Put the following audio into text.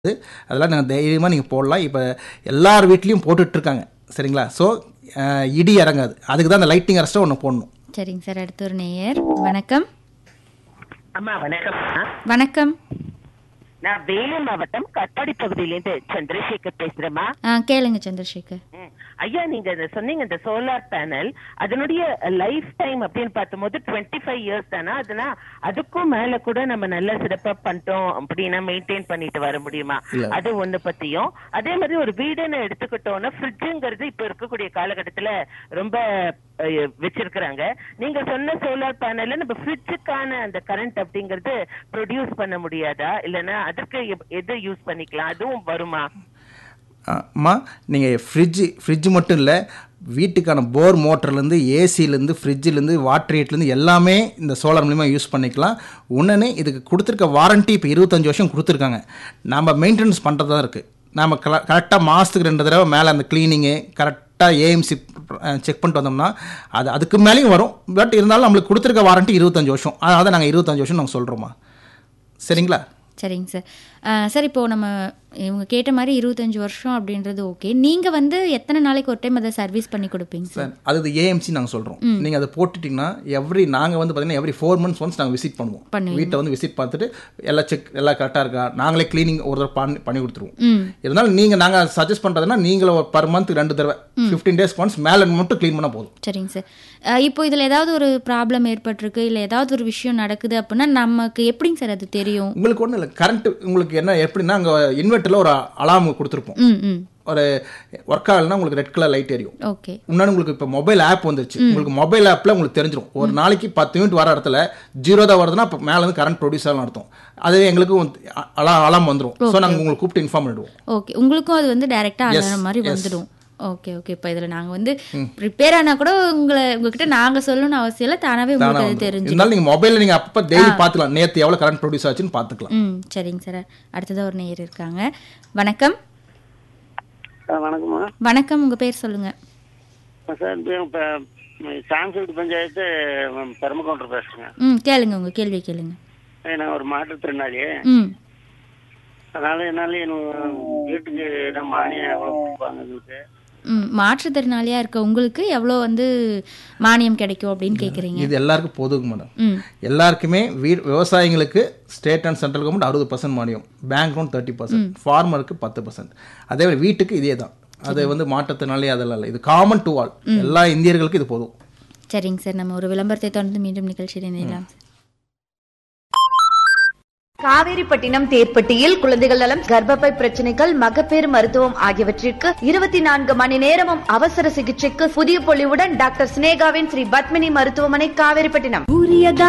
அதெல்லாம் நாங்கள் தைரியமாக நீங்கள் போடலாம் இப்போ எல்லார் வீட்லேயும் போட்டுட்ருக்காங்க சரிங்களா ஸோ இடி இறங்காது அதுக்கு தான் அந்த லைட்டிங் அரெஸ்ட்டாக ஒன்று போடணும் சரிங்க சார் அடுத்த ஒரு நேயர் வணக்கம் அம்மா வணக்கம் வணக்கம் நான் வேலூர் மாவட்டம் கட்டாடி பகுதியிலேருந்து சந்திரசேகர் பேசுறேம்மா ஆ கேளுங்க சந்திரசேகர் ம். ஐயா நீங்க இந்த சொன்னீங்க இந்த சோலார் பேனல் அதனுடைய லைஃப் டைம் அப்படின்னு பார்க்கும்போது டுவெண்ட்டி ஃபைவ் இயர்ஸ் தானே அதுனா அதுக்கும் மேல கூட நம்ம நல்ல சிறப்பா பண்ணிட்டோம் அப்படின்னா மெயின்டைன் பண்ணிட்டு வர முடியுமா இல்ல. அது ஒண்ணு பத்தியும் அதே மாதிரி ஒரு வீடுன்னு எடுத்துக்கிட்டோம்னா ஃப்ரிட்ஜுங்கிறது இப்ப இருக்கக்கூடிய காலகட்டத்துல ரொம்ப அஹ், வச்சிருக்கிறாங்க நீங்க சொன்ன சோலார் பேனல்ல நம்ம ஃப்ரிட்ஜுக்கான அந்த கரண்ட் அப்படிங்கறது ப்ரொடியூஸ் பண்ண முடியாதா இல்லைன்னா அதற்கு எப்- எது யூஸ் பண்ணிக்கலாம் அதுவும் வருமா அம்மா நீங்கள் ஃப்ரிட்ஜு ஃப்ரிட்ஜ் மட்டும் இல்லை வீட்டுக்கான போர் மோட்டர்லேருந்து ஏசிலேருந்து ஃப்ரிட்ஜிலேருந்து வாட்டர் ஹீட்லேருந்து எல்லாமே இந்த சோலார் மூலிமா யூஸ் பண்ணிக்கலாம் உடனே இதுக்கு கொடுத்துருக்க வாரண்ட்டி இப்போ இருபத்தஞ்சி வருஷம் கொடுத்துருக்காங்க நம்ம மெயின்டெனன்ஸ் பண்ணுறது தான் இருக்குது நம்ம கரெக்டாக மாதத்துக்கு ரெண்டு தடவை மேலே அந்த க்ளீனிங்கு கரெக்டாக ஏஎம்சி செக் பண்ணிட்டு வந்தோம்னா அது அதுக்கு மேலேயும் வரும் பட் இருந்தாலும் நம்மளுக்கு கொடுத்துருக்க வாரண்ட்டி இருபத்தஞ்சி வருஷம் அதாவது நாங்கள் இருபத்தஞ்சி வருஷம் நாங்கள் சொல்கிறோமா சரிங்களா சரிங்க சார் ஆ, சார் இப்போ நம்ம இவங்க கேட்ட மாதிரி இருபத்தஞ்சு வருஷம் அப்படின்றது ஓகே நீங்க வந்து எத்தனை நாளைக்கு ஒரு டைம் அதை சர்வீஸ் பண்ணி கொடுப்பீங்க சார் சார் அது ஏஎம்சி நாங்கள் சொல்கிறோம் நீங்கள் அதை போட்டுட்டிங்கன்னா எவ்ரி நாங்கள் வந்து பார்த்தீங்கன்னா எவ்ரி ஃபோர் மந்த்ஸ் ஒன்ஸ் நாங்கள் விசிட் பண்ணுவோம் பண்ணுவீங்க. வீட்டை வந்து விசிட் பார்த்துட்டு எல்லாம் செக் எல்லாம் கரெக்டாக இருக்கா நாங்களே க்ளீனிங் ஒரு தடவை பண்ணி பண்ணி கொடுத்துருவோம் ம் இருந்தாலும் நீங்கள் நாங்கள் சஜஸ்ட் பண்ணுறதுன்னா நீங்கள பர் மந்த் ரெண்டு தடவை ஃபிஃப்டீன் டேஸ் ஒன்ஸ் மேலே மட்டும் க்ளீன் பண்ணால் போதும் சரிங்க சார் ஆ, இப்போ இதில் ஏதாவது ஒரு ப்ராப்ளம் ஏற்பட்டிருக்கு இல்லை ஏதாவது ஒரு விஷயம் நடக்குது அப்படின்னா நமக்கு எப்படிங்க சார் அது தெரியும் உங்களுக்கு ஒன்றும் இல்லை கரண்ட் உங்களுக்கு என்ன எப்படின்னா அங்கே இன்வெர்ட்டரில் ஒரு அலாம் கொடுத்துருப்போம் ம் ம் ஒரு ஒர்க் ஆகலைன்னா உங்களுக்கு ரெட் கலர் லைட் எரியும் ஓகே முன்னாடி உங்களுக்கு இப்போ மொபைல் ஆப் வந்துருச்சு உங்களுக்கு மொபைல் ஆப்பில் உங்களுக்கு தெரிஞ்சிடும் ஒரு நாளைக்கு பத்து யூனிட் வர இடத்துல ஜீரோ தான் வருதுன்னா அப்போ மேலே வந்து கரண்ட் ப்ரொடியூஸ் ஆகலாம் அர்த்தம் அதுவே எங்களுக்கு அலாம் அலாம் வந்துடும் ஸோ நாங்கள் உங்களுக்கு கூப்பிட்டு இன்ஃபார்ம் பண்ணிடுவோம் ஓகே உங்களுக்கும் அது வந்து டைரெக்டாக Yes, அலாரம் மாதிரி yes. வந்துடும் ஓகே ஓகே இப்போ இதில் நாங்கள் வந்து ப்ரிப்பேர் ஆனால் கூட உங்களை உங்ககிட்ட நாங்கள் சொல்லணும்னு அவசியம் இல்லை தானாகவே தானா உங்களுக்கு அது வந்துரும். தெரிஞ்சு இருந்தாலும் நீங்கள் மொபைலில் நீங்கள் அப்போ டெய்லி பார்த்துக்கலாம் நேற்று எவ்வளோ கரண்ட் ப்ரொடியூஸ் ஆச்சுன்னு பார்த்துக்கலாம் ம் சரிங்க சார் அடுத்ததாக ஒரு நேயர் இருக்காங்க வணக்கம் ஆ, வணக்கம்மா வணக்கம் உங்கள் பேர் சொல்லுங்கள் சார் இப்போ சாம்சங் பஞ்சாயத்து ம், பெருமக்கவுண்டர் பேசுகிறேங்க ம் கேளுங்க உங்கள் கேள்வி கேளுங்க ஏய், நான் ஒரு மாற்றுத்திறனாளி ம் அதனால என்னால் என் வீட்டுக்கு நம்ம மானியம் எவ்வளோ கொடுப்பாங்க எங்களுக்கு ம் மாற்றுத்திறனாளியாக இருக்க உங்களுக்கு எவ்வளோ வந்து மானியம் கிடைக்கும் அப்படின்னு கேட்குறீங்க இது எல்லாருக்கும் பொதுங்க மேடம் ம் எல்லாருக்குமே வீ விவசாயிங்களுக்கு ஸ்டேட் அண்ட் சென்ட்ரல் கவர்மெண்ட் அறுபது பர்சன்ட் மானியம் பேங்க் லோன் தேர்ட்டி பர்சன்ட் ஃபார்மருக்கு பத்து பர்சன்ட் அதே மாதிரி வீட்டுக்கு இதே தான் அது வந்து மாற்றத்தினாலே அதெல்லாம் இல்லை இது காமன் டு ஆல் எல்லா இந்தியர்களுக்கும் இது பொது சரிங்க சார் நம்ம ஒரு விளம்பரத்தை தொடர்ந்து மீண்டும் நிகழ்ச்சியில் இணையலாம் காவேரிப்பட்டினம் தேர்ப்பட்டியில் குழந்தைகள் நலம் கர்ப்பப்பை பிரச்சனைகள் மகப்பேறு மருத்துவம் ஆகியவற்றிற்கு இருபத்தி நான்கு மணி நேரமும் அவசர சிகிச்சைக்கு புதிய பொலிவுடன் டாக்டர் சினேகாவின் ஸ்ரீ பத்மினி மருத்துவமனை காவேரிப்பட்டினம்